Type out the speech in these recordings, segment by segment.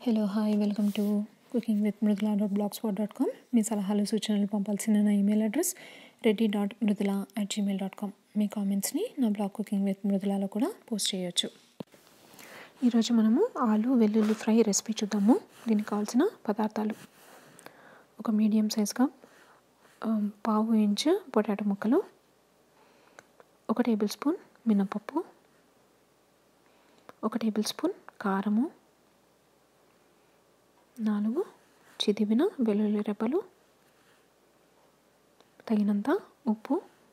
hello hi welcome to cooking with Mrudula dot blogspot dot com మీ సలహాలు సూచనలు పంపాల్సిన నా email address Reddy dot Mrudula at Gmail dot com మీ కామెంట్స్ని నా బ్లాగ్ కుకింగ్ విత్ మృదులలో కూడా పోస్ట్ చేయొచ్చు ఈరోజు మనము ఆలు వెల్లుల్లి ఫ్రై రెసిపీ చూద్దాము దీనికి కావాల్సిన పదార్థాలు ఒక మీడియం సైజ్గా పావు ఇంచు పొటాటో ముక్కలు ఒక టేబుల్ స్పూన్ మినపప్పు ఒక టేబుల్ స్పూన్ కారము నాలుగు చిదివిన వెల్లుల్లి రెప్పలు తగినంత ఉప్పు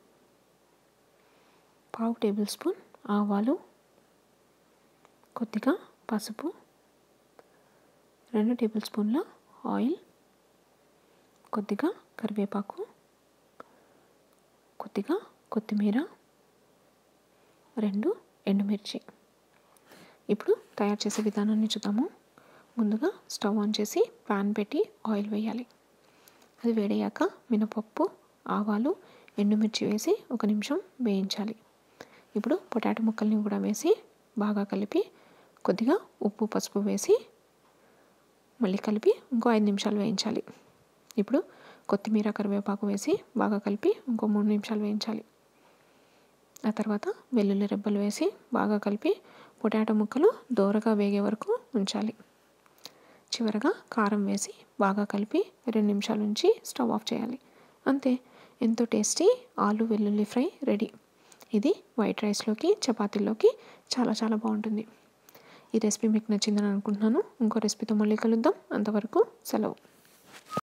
పావు టేబుల్ స్పూన్ ఆవాలు కొద్దిగా పసుపు రెండు టేబుల్ స్పూన్ల ఆయిల్ కొద్దిగా కరివేపాకు కొద్దిగా కొత్తిమీర రెండు ఎండుమిర్చి ఇప్పుడు తయారు చేసే విధానాన్ని చూద్దాము ముందుగా స్టవ్ ఆన్ చేసి పాన్ పెట్టి ఆయిల్ వేయాలి అది వేడయ్యాక మినపప్పు ఆవాలు ఎండుమిర్చి వేసి ఒక నిమిషం వేయించాలి ఇప్పుడు పొటాటో ముక్కల్ని కూడా వేసి బాగా కలిపి కొద్దిగా ఉప్పు పసుపు వేసి మళ్ళీ కలిపి ఇంకో ఐదు నిమిషాలు వేయించాలి ఇప్పుడు కొత్తిమీర కరివేపాకు వేసి బాగా కలిపి ఇంకో మూడు నిమిషాలు వేయించాలి ఆ తర్వాత వెల్లుల్లి రెబ్బలు వేసి బాగా కలిపి పొటాటో ముక్కలు దోరగా వేగే వరకు ఉంచాలి చివరగా కారం వేసి బాగా కలిపి రెండు నిమిషాల నుంచి స్టవ్ ఆఫ్ చేయాలి అంతే ఎంతో టేస్టీ ఆలు వెల్లుల్లి ఫ్రై రెడీ ఇది వైట్ రైస్లోకి చపాతీల్లోకి చాలా చాలా బాగుంటుంది ఈ రెసిపీ మీకు నచ్చిందని అనుకుంటున్నాను ఇంకో రెసిపీతో మళ్ళీ కలుద్దాం అంతవరకు సెలవు